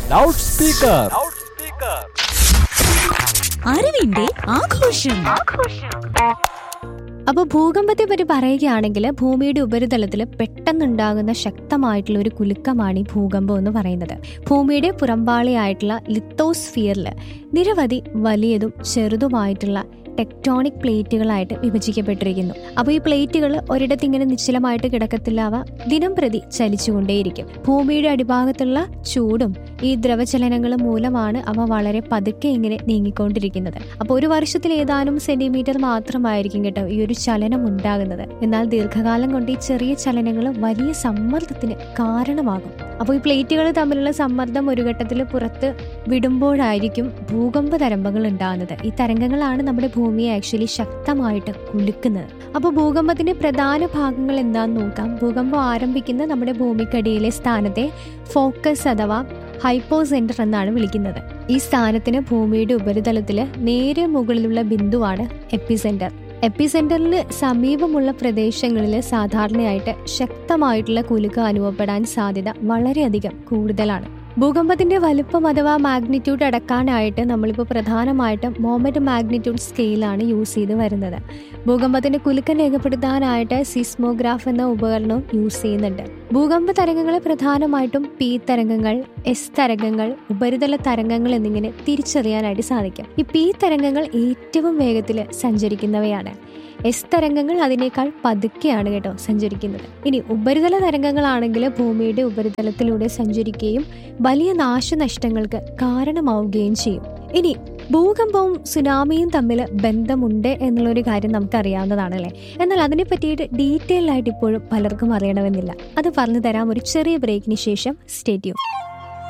loud speaker അറിവിന്റെ ആഘോഷം അപ്പോൾ ഭൂകമ്പത്തെ പറ്റി പറയുകയാണെങ്കിൽ ഭൂമിയുടെ ഉപരിതലത്തിൽ പെട്ടെന്നുണ്ടാകുന്ന ശക്തമായിട്ടുള്ള ഒരു കുലുക്കമാണ് ഈ ഭൂകമ്പം എന്ന് പറയുന്നത് ഭൂമിയുടെ പുറംപാളിയായിട്ടുള്ള ലിത്തോസ്ഫിയറിൽ നിരവധി വലിയതും ചെറുതുമായിട്ടുള്ള ടെക്ടോണിക് പ്ലേറ്റുകളായിട്ട് വിഭജിക്കപ്പെട്ടിരിക്കുന്നു അപ്പോൾ ഈ പ്ലേറ്റുകൾ ഒരിടത്ത് ഇങ്ങനെ നിശ്ചലമായിട്ട് കിടക്കത്തില്ല അവ ദിനം പ്രതി ചലിച്ചുകൊണ്ടേയിരിക്കും ഭൂമിയുടെ അടിഭാഗത്തുള്ള ചൂടും ഈ ദ്രവചലനങ്ങളും മൂലമാണ് അവ വളരെ പതുക്കെ ഇങ്ങനെ നീങ്ങിക്കൊണ്ടിരിക്കുന്നത് അപ്പോൾ ഒരു വർഷത്തിൽ ഏതാനും സെന്റിമീറ്റർ മാത്രമായിരിക്കും കേട്ടോ ഈ ഒരു ചലനം ഉണ്ടാകുന്നത് എന്നാൽ ദീർഘകാലം കൊണ്ട് ഈ ചെറിയ ചലനങ്ങൾ വലിയ സമ്മർദ്ദത്തിന് കാരണമാകും അപ്പോൾ ഈ പ്ലേറ്റുകൾ തമ്മിലുള്ള സമ്മർദ്ദം ഒരു ഘട്ടത്തിൽ പുറത്ത് വിടുമ്പോഴായിരിക്കും ഭൂകമ്പ തരംഗങ്ങൾ ഉണ്ടാകുന്നത് ഈ തരംഗങ്ങളാണ് നമ്മുടെ ഭൂമിയെ ആക്ച്വലി ശക്തമായിട്ട് കുലുക്കുന്നത് അപ്പോൾ ഭൂകമ്പത്തിന്റെ പ്രധാന ഭാഗങ്ങൾ എന്താണെന്ന് നോക്കാം ഭൂകമ്പം ആരംഭിക്കുന്ന നമ്മുടെ ഭൂമിക്കടിയിലെ സ്ഥാനത്തെ ഫോക്കസ് അഥവാ ഹൈപ്പോ സെന്റർ എന്നാണ് വിളിക്കുന്നത് ഈ സ്ഥാനത്തിന് ഭൂമിയുടെ ഉപരിതലത്തിൽ നേരെ മുകളിലുള്ള ബിന്ദുവാണ് എപ്പിസെന്റർ എപ്പിസെന്ററിന് സമീപമുള്ള പ്രദേശങ്ങളിൽ സാധാരണയായിട്ട് ശക്തമായിട്ടുള്ള കുലുക്ക് അനുഭവപ്പെടാൻ സാധ്യത വളരെയധികം കൂടുതലാണ് ഭൂകമ്പത്തിന്റെ വലുപ്പം അഥവാ മാഗ്നിറ്റ്യൂഡ് അടക്കാനായിട്ട് നമ്മളിപ്പോൾ പ്രധാനമായിട്ടും മോമെന്റ് മാഗ്നിറ്റ്യൂഡ് സ്കെയിലാണ് യൂസ് ചെയ്ത് വരുന്നത് ഭൂകമ്പത്തിന്റെ കുലുക്കം രേഖപ്പെടുത്താനായിട്ട് സിസ്മോഗ്രാഫ് എന്ന ഉപകരണവും യൂസ് ചെയ്യുന്നുണ്ട് ഭൂകമ്പ തരംഗങ്ങളെ പ്രധാനമായിട്ടും പി തരംഗങ്ങൾ എസ് തരംഗങ്ങൾ ഉപരിതല തരംഗങ്ങൾ എന്നിങ്ങനെ തിരിച്ചറിയാനായിട്ട് സാധിക്കും ഈ പി തരംഗങ്ങൾ ഏറ്റവും വേഗത്തിൽ സഞ്ചരിക്കുന്നവയാണ് എസ് തരംഗങ്ങൾ അതിനേക്കാൾ പതുക്കെയാണ് കേട്ടോ സഞ്ചരിക്കുന്നത് ഇനി ഉപരിതല തരംഗങ്ങളാണെങ്കിൽ ഭൂമിയുടെ ഉപരിതലത്തിലൂടെ സഞ്ചരിക്കുകയും വലിയ നാശനഷ്ടങ്ങൾക്ക് കാരണമാവുകയും ചെയ്യും ഇനി ഭൂകമ്പവും സുനാമിയും തമ്മിൽ ബന്ധമുണ്ട് എന്നുള്ളൊരു കാര്യം നമുക്കറിയാവുന്നതാണല്ലേ എന്നാൽ അതിനെ പറ്റിയിട്ട് ഡീറ്റെയിൽ ആയിട്ട് ഇപ്പോഴും പലർക്കും അറിയണമെന്നില്ല അത് പറഞ്ഞു തരാം ഒരു ചെറിയ ബ്രേക്കിന് ശേഷം സ്റ്റേറ്റ്യൂ